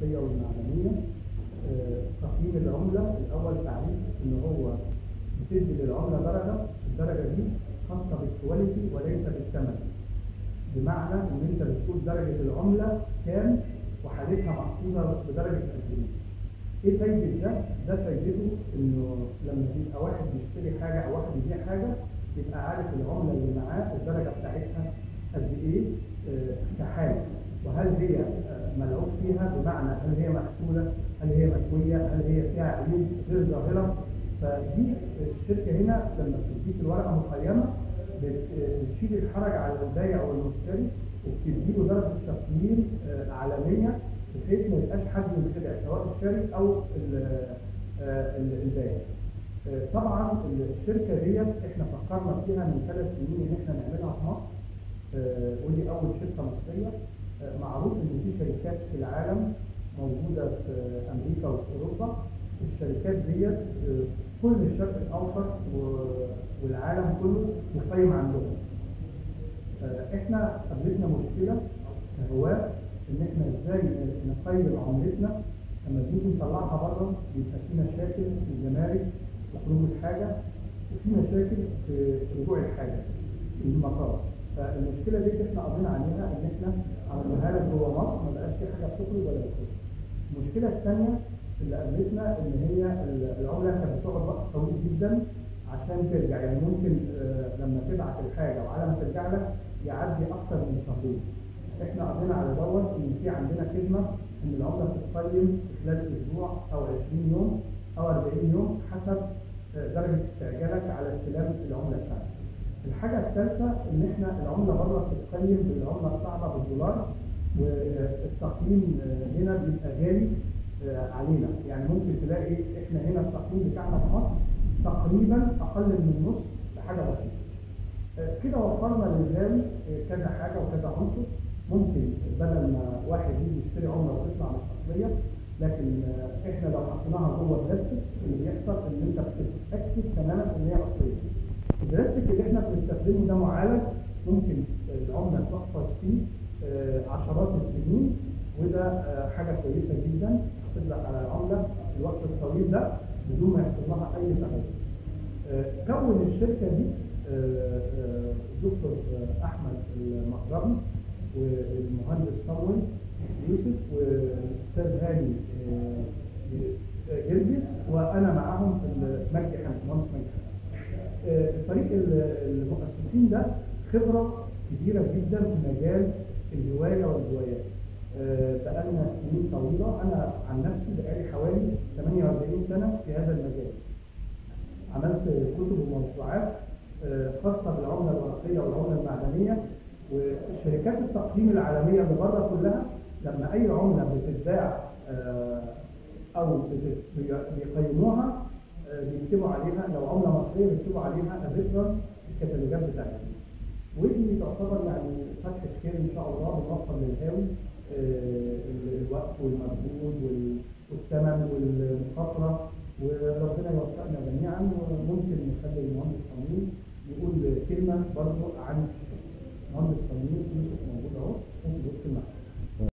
الورقيه والمعدنيه آه، تقييم العمله الاول تعريف ان هو بتدي للعمله درجه الدرجه دي خاصه بالكواليتي وليس بالثمن بمعنى ان انت بتقول درجه العمله كام وحالتها محفوظه بدرجه قد ايه ايه فايده ده؟ ده فايدته انه لما يبقى واحد بيشتري حاجه او واحد يبيع حاجه يبقى عارف العمله اللي معاه الدرجه بتاعتها قد ايه آه، كحاله وهل هي آه، ملعوب فيها بمعنى هل هي مغسوله؟ هل هي مكويه؟ هل هي فيها عيوب غير ظاهره؟ فدي الشركه هنا لما بتديك الورقه مقيمه بت- بتشيل الحرج على البائع والمشتري وبتديله درجه تقييم آه، عالميه بحيث ما يبقاش حد ينخدع سواء الشاري او ال- آه، ال- البائع. آه، طبعا الشركه ديت احنا فكرنا فيها من ثلاث سنين ان احنا نعملها في مصر آه، ودي اول شركه مصريه آه، معروف ان في شركات في العالم موجوده في امريكا وفي اوروبا الشركات ديت آه، كل الشرق الاوسط و- والعالم كله مقيم عندهم آه، احنا قابلتنا مشكله كهواه ان احنا ازاي نقيم عملتنا لما بنيجي نطلعها بره بيبقى في مشاكل في الجمارك في خروج الحاجه وفي مشاكل في رجوع الحاجه في المطار فالمشكله دي احنا قضينا عليها ان احنا عملناها لك جوه مصر ما بقاش في حاجه بتخرج ولا بتخرج. المشكله الثانيه اللي قابلتنا ان هي العمله كانت بتقعد وقت طويل جدا عشان ترجع يعني ممكن آه، لما تبعت الحاجه وعلى ما ترجع لك يعدي اكثر من شهرين. احنا قضينا على دوت ان في عندنا خدمه ان العمله بتتقيم في خلال اسبوع او 20 يوم او 40 يوم حسب آه، درجه استعجالك على استلام العمله بتاعتك. الحاجه الثالثه ان احنا العمله بره بتتقيم بالعمله الصعبه بالدولار والتقييم آه، هنا بيبقى غالي آه، علينا يعني ممكن تلاقي احنا هنا التقييم بتاعنا في مصر تقريبا اقل من نص بحاجه بسيطه آه، كده وفرنا للغاوي آه، كذا حاجه وكذا عنصر ممكن بدل ما واحد يجي يشتري عمله وتطلع مش اصليه لكن آه، احنا لو حطيناها جوه بلاستيك اللي بيحصل ان انت بتتاكد تماما ان هي اصليه. البلاستيك اللي احنا بنستخدمه ده معالج ممكن العمله تحفظ فيه آه، عشرات السنين وده آه، حاجه كويسه جدا تحافظ لك على العمله في الوقت الطويل ده بدون ما يحصل لها اي تغير. آه، كون الشركه دي آه، آه، دكتور آه، احمد المهربي والمهندس صمويل يوسف والاستاذ هاني آه، آه، جرجس وانا معاهم في مجدي حمد مهندس مجدي حمد. آه، فريق ال- المؤسسين ده خبره كبيره جدا في مجال الهوايه والهوايات. آه، بقالنا سنين طويله انا عن نفسي بقالي حوالي 48 سنه في هذا المجال. عملت كتب وموسوعات آه، خاصه بالعمله الورقيه والعمله المعدنيه وشركات التقييم العالميه اللي بره كلها لما اي عمله بتتباع آه، او بت- بيقيموها آه، بيكتبوا عليها لو عمله مصريه بيكتبوا عليها الريفرنس في الكتالوجات بتاعتهم ودي تعتبر يعني فتحه خير ان شاء الله بنوفر للهاوي آه، ال- الوقت والمجهود وال- والثمن والمخاطره وربنا يوفقنا جميعا وممكن نخلي المهندس صميم يقول كلمه برضه عن